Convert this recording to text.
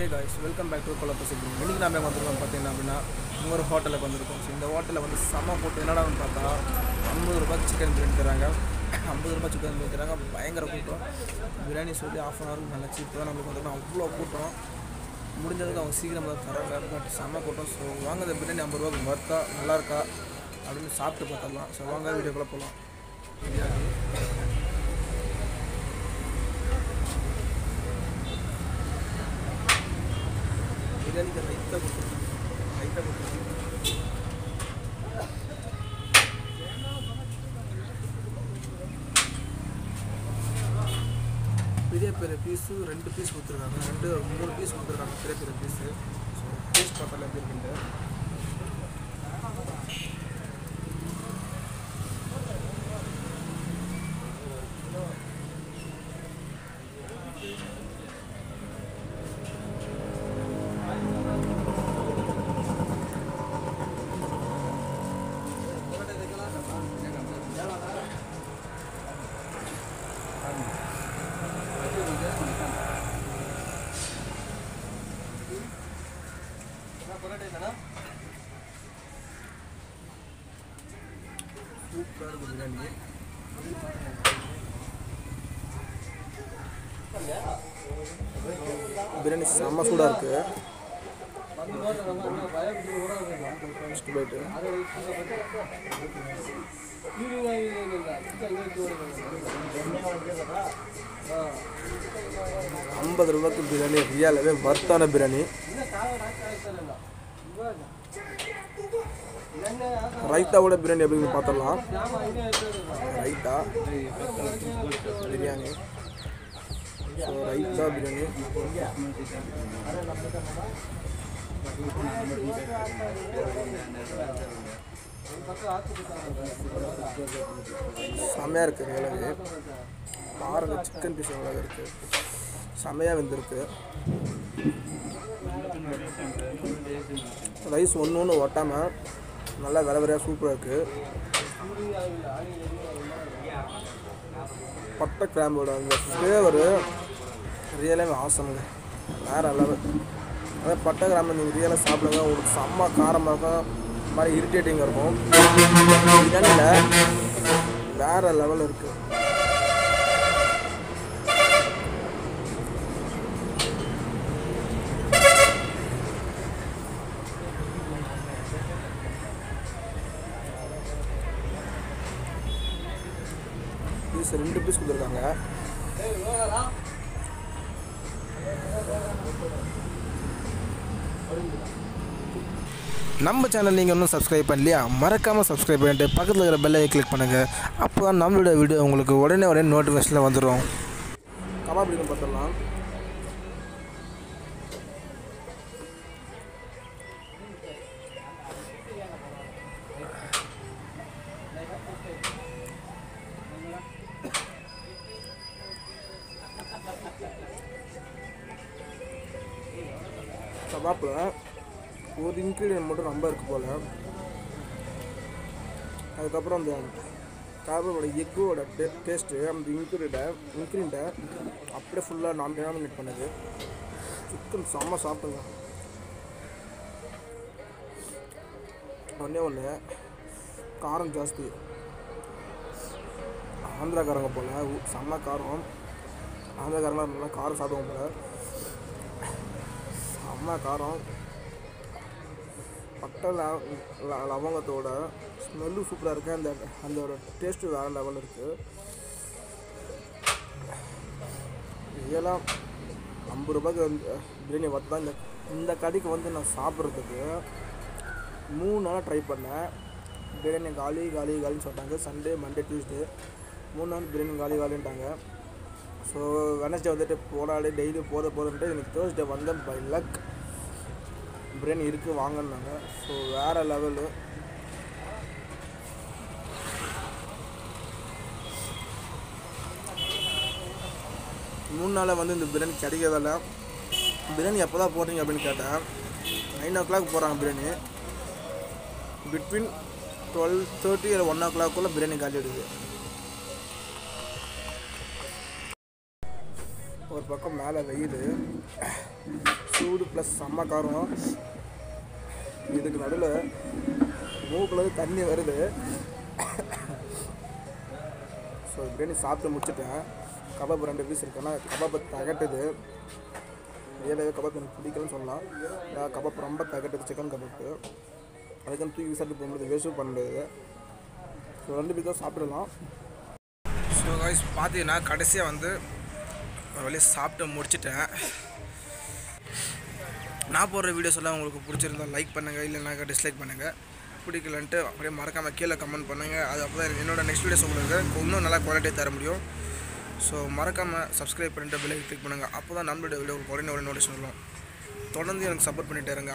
hey guys welcome back to Kolappa city இன்றைக்கி நாம எங்க வந்திருக்கோம் பார்த்தீங்கன்னா அப்படின்னா இங்கே ஒரு ஹோட்டலுக்கு வந்திருக்கோம் ஸோ இந்த ஹோட்டலில் வந்து செம்ம போட்டு என்னடான்னு பார்த்தா ஐம்பது ரூபாய்க்கு சிக்கன் பிரியாணி தராங்க ஐம்பது ரூபாய் சிக்கன் பிரியாணி தராங்க பயங்கர கூட்டம் பிரியாணி சொல்லி ஆஃப் அன் ஹவருக்கு நல்லா சீப்பு தான் நம்மளுக்கு வந்து அவ்வளோ கூட்டம் முடிஞ்சதுக்கு அவங்க சீக்கிரம் தான் தராங்க பட் செம்ம கூட்டம் ஸோ வாங்க இந்த பிரியாணி ஐம்பது ரூபாய்க்கு வர்த்தா நல்லா இருக்கா அப்படின்னு சாப்பிட்டு பார்த்துடலாம் ஸோ வாங்க வீடியோக்குள்ளே போகலாம் பிரியாணிக்கு லைட்டாக கொடுத்துருக்கோம் லைட்டாக கொடுத்துருக்கோம் பெரிய பெரிய பீஸு ரெண்டு பீஸ் கொடுத்துருக்காங்க ரெண்டு மூணு பீஸ் கொடுத்துருக்காங்க பெரிய பெரிய பீஸு ஸோ டேஸ்ட் பார்த்தால எப்படி இருக்குன்ட்டு சூப்பராக இருக்குது பிரியாணி பிரியாணி செம்ம சூடாக இருக்குது ஃபஸ்ட்டு போயிட்டு ஐம்பது ரூபாய்க்கு பிரியாணி ரியாலாகவே வர்த்தான பிரியாணி ரைத்தாவோட பிரியாணி எப்படின்னு பார்த்துடலாம் ரைத்தா பிரியாணி ஸோ ரைத்தா பிரியாணி செம்மையாக இருக்குது ரியலாகவே பாருங்க சிக்கன் பீஸ் எவ்வளோ இருக்குது செம்மையாக வெந்திருக்கு ரைஸ் ஒன்று ஒன்று ஒட்டாமல் நல்லா வில விலையாக சூப்பராக இருக்குது பட்டை கிராம்போட அந்த ஃப்ளேவரு ரியலாகவே ஆசமுங்க வேறு லெவல் அதே பட்டை கிராம்பு நீங்கள் ரியலாக சாப்பிடுங்க உங்களுக்கு செம்ம காரமாக இருக்கும் இந்த மாதிரி இரிட்டேட்டிங்காக இருக்கும் பிரியாணியில் வேறு லெவல் இருக்குது பீஸ் ரெண்டு பீஸ் கொடுத்துருக்காங்க நம்ம சேனல் நீங்கள் இன்னும் சப்ஸ்கிரைப் பண்ணலையா மறக்காமல் சப்ஸ்கிரைப் பண்ணிட்டு பக்கத்தில் இருக்கிற பெல்லையை கிளிக் பண்ணுங்கள் அப்போ தான் நம்மளோட வீடியோ உங்களுக்கு உடனே உடனே நோட்டிஃபிகேஷனில் வந்துடும் கபாப் பிடிக்கும் பார்த்துடலாம் கபாப்பில் ஒரு இன்க்ரீடியன்ட் மட்டும் ரொம்ப இருக்குது போல் அதுக்கப்புறம் அந்த கபாபோட எக்கோட டே டேஸ்ட்டு அந்த இன்க்ரீடை இன்க்ரீண்டை அப்படியே ஃபுல்லாக நான் டாமினேட் பண்ணுது சிக்கன் செம்ம சாப்பிட்டுங்க ஒன்றே ஒன்று காரம் ஜாஸ்தி ஆந்திராக்காரங்க போல் உ- செம்ம காரம் ஆந்திராக்காரங்க நல்லா காரம் சாப்பிடுவோம் போல் செம்ம காரம் பட்டை ல- ல- லவங்கத்தோட ஸ்மெல்லு சூப்பராக இருக்குது அந்த அதோட டேஸ்ட்டு வேறு லெவலில் இருக்குது இதெல்லாம் ஐம்பது ரூபாய்க்கு வந்து பிரியாணி வத்தா இந்த இந்த கடைக்கு வந்து நான் சாப்பிட்றதுக்கு மூணு நாளாக ட்ரை பண்ணேன் பிரியாணி காலி காலி காலின்னு சொல்லிட்டாங்க சண்டே மண்டே டியூஸ்டே மூணு நாள் பிரியாணி காலி காலின்ட்டாங்க ஸோ வெனஸ்டே வந்துட்டு போடாடி டெய்லி போத போதுன்ட்டு எனக்கு தேர்ஸ்டே வந்தேன் பை லக் பிரியாணி இருக்குது வாங்கினாங்க ஸோ வேறு லெவலு மூணு நாளாக வந்து இந்த பிரியாணி கிடைக்கிறதில்ல பிரியாணி எப்போ தான் போடுறீங்க அப்படின்னு கேட்டேன் நைன் ஓ கிளாக் போகிறாங்க பிரியாணி பிட்வீன் டுவெல் தேர்ட்டி இல்லை ஒன் ஓ கிளாக்குள்ளே பிரியாணி காலி ஆயிடுது ஒரு பக்கம் மேலே வெயில் சூடு சூடு ப்ளஸ் செம்ம காரம் இதுக்கு நடுவில் மூக்கில் தண்ணி வருது ஸோ பிரியாணி சாப்பிட்டு முடிச்சிட்டேன் கபாப் ரெண்டு பீஸ் இருக்குன்னா கபாப் தகட்டுது ஏழாவே கபாப் எனக்கு பிடிக்கலன்னு சொல்லலாம் ஏன்னா கபாப் ரொம்ப தகட்டுது சிக்கன் கபாப்பு அதுக்கு தூக்கி சாப்பிட்டு போக முடியாது வேஸ்ட்டும் பண்ண முடியாது ஸோ ரெண்டு பீஸ் தான் சாப்பிடலாம் ஸோ கைஸ் பார்த்தீங்கன்னா கடைசியாக வந்து ஒரு வழியாக சாப்பிட்டு முடிச்சிட்டேன் நான் போடுற வீடியோஸ் எல்லாம் உங்களுக்கு பிடிச்சிருந்தா லைக் பண்ணுங்கள் இல்லைனாக்கா டிஸ்லைக் பண்ணுங்கள் பிடிக்கலன்ட்டு அப்படியே மறக்காமல் கீழே கமெண்ட் பண்ணுங்கள் அது அப்போ தான் என்னோட நெக்ஸ்ட் வீடியோஸ் உங்களுக்கு இன்னும் நல்லா குவாலிட்டி தர முடியும் ஸோ மறக்காமல் சப்ஸ்கிரைப் பண்ணிட்டு பெல்லை கிளிக் பண்ணுங்கள் அப்போ தான் நம்மளுடைய வீடியோ உங்களுக்கு உடனே உடனே நோட்டிஸ் வரும் தொடர்ந்து எனக்கு சப்போர்ட் பண்ணிட்டே இருங்க